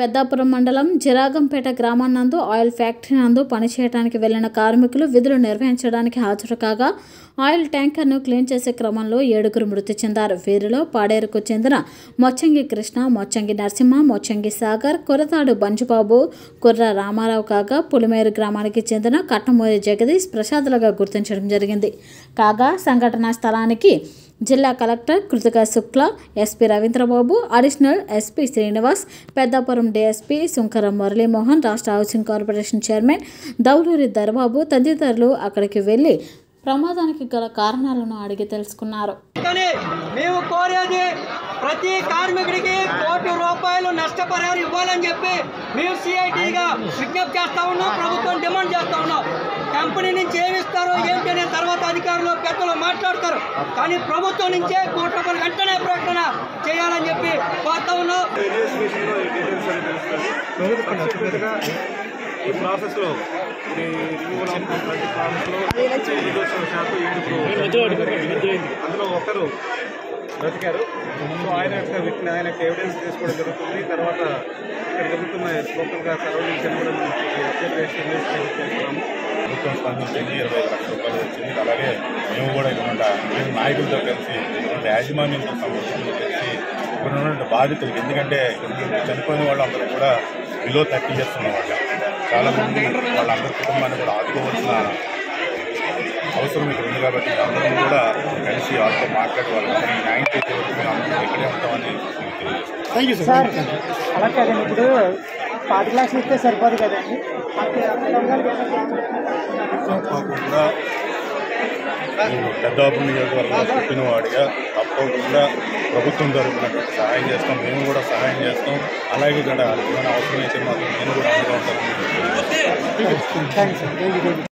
పెద్దాపురం మండలం జిరాగంపేట గ్రామానందు oil factory నందు పనిచేయడానికి వెళ్లిన కార్మికులు విధులు నిర్వహించడానికి హాజరు కాగా ఆయిల్ ట్యాంకర్ను క్లీన్ చేసే క్రమంలో ఏడుగురు మృతి చెందారు వీరిలో పాడేరుకు చెందిన మొచ్చంగి కృష్ణ మొచ్చంగి నరసింహ మొచ్చంగి సాగర్ కొరతాడు బంజుబాబు కుర్ర రామారావు కాగా పులిమేరు గ్రామానికి చెందిన కట్టమూరి జగదీష్ ప్రసాదులుగా గుర్తించడం జరిగింది కాగా సంఘటనా స్థలానికి జిల్లా collector Kritika Shukla SP Ravindrababu additional SP Srinivas Peddapuram DSP Sunkaram Muralimohan రాష్ట్ర housing corporation chairman Dauluri Darbabu తదితరులు అక్కడికి వెళ్లి ప్రమాదానికి గల కారణాలను అడిగి తెలుసుకున్నారు కానీ మేము కోరేది ప్రతి కార్మికుడికి కోటి రూపాయలు నష్టపరిహారం ఇవ్వాలని చెప్పి మేము సిఐటిగా విజ్ఞప్తి చేస్తా ఉన్నాం ప్రభుత్వం డిమాండ్ చేస్తా ఉన్నాం కంపెనీ నుంచి ఏమి ఇస్తారో ఏంటి అనే తర్వాత అధికారులు పెద్దలు మాట్లాడతారు కానీ ప్రభుత్వం నుంచే కోటి రూపాయలు వెంటనే ప్రకటన చేయాలని చెప్పి కోరుతా ఉన్నాం రిజిస్ట్రేషన్లో ఈ డీటెయిల్స్ అనేది తెలుస్తుంది పర్టికులర్గా ఈ ప్రాసెస్లో ఇది రిమూవల్ ఆఫ్ ప్రతి ప్రాసెస్లో నిర్దోషం శాతం ఏడుగురు అందులో ఒకరు బ్రతికారు సో ఆయన యొక్క విట్న ఆయన యొక్క ఎవిడెన్స్ తీసుకోవడం జరుగుతుంది తర్వాత ఇక్కడ జరుగుతున్న లోకల్గా సరౌండింగ్స్ కూడా అప్డేట్ చేసి ఇన్వెస్టిగేషన్ చేస్తున్నాము ప్రభుత్వం స్పందించింది ఇరవై ఐదు లక్షల రూపాయలు వచ్చింది అలాగే మేము కూడా ఇక్కడ ఉన్న మేము నాయకులతో కలిసి ఇక్కడ ఉన్న యాజమాన్యంతో సమస్యలు కలిసి ఇక్కడ ఉన్న బాధితులకు ఎందుకంటే ఇక్కడ చనిపోయిన వాళ్ళందరూ కూడా బిలో థర్టీ ఇయర్స్ ఉన్న వాళ్ళు చాలా మంది వాళ్ళందరి కుటుంబాన్ని కూడా ఆదుకోవాల్సిన అవసరం ఇక్కడ ఉంది కాబట్టి అందరం కూడా కలిసి వాళ్ళతో మాట్లాడి వాళ్ళకి న్యాయం చేసే వరకు మేము అందరం ఇక్కడే ఉంటామని మీకు తెలియజేస్తాం సార్ అలా కదండి ఇప్పుడు పాతి లక్షలు ఇస్తే సరిపోదు కదండి మనకి అరవై వందలు తప్పకుండా పెద్దాపురం నియోజకవర్గంలో పుట్టిన వాడిగా తప్పకుండా ప్రభుత్వం తరపున సహాయం చేస్తాం మేము కూడా సహాయం చేస్తాం అలాగే ఇక్కడ ఏమైనా అవసరమైతే మాత్రం నేను కూడా అందులో ఉంటాను థ్యాంక్స్ సార్ థ్యాంక్ యూ